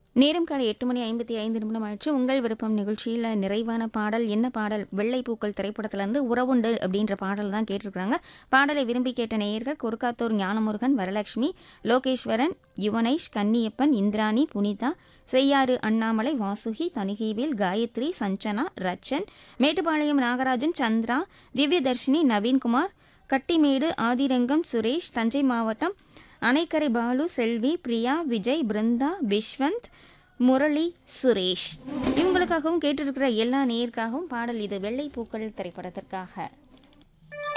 நேரம் காலை எட்டு மணி ஐம்பத்தி ஐந்து நிமிடம் ஆயிடுச்சு உங்கள் விருப்பம் நிகழ்ச்சியில் நிறைவான பாடல் என்ன பாடல் வெள்ளை பூக்கள் திரைப்படத்திலிருந்து உறவுண்டு அப்படின்ற பாடல் தான் கேட்டிருக்காங்க பாடலை விரும்பி கேட்ட நேயர்கள் கொருக்காத்தூர் ஞானமுருகன் வரலட்சுமி லோகேஸ்வரன் யுவனேஷ் கன்னியப்பன் இந்திராணி புனிதா செய்யாறு அண்ணாமலை வாசுகி தனிகீவேல் காயத்ரி சஞ்சனா ரச்சன் மேட்டுப்பாளையம் நாகராஜன் சந்திரா திவ்யதர்ஷினி நவீன்குமார் கட்டிமேடு ஆதிரங்கம் சுரேஷ் தஞ்சை மாவட்டம் அணைக்கரை பாலு செல்வி பிரியா விஜய் பிருந்தா விஸ்வந்த் முரளி சுரேஷ் இவங்களுக்காகவும் கேட்டிருக்கிற எல்லா நேயருக்காகவும் பாடல் இது வெள்ளை பூக்கள் திரைப்படத்திற்காக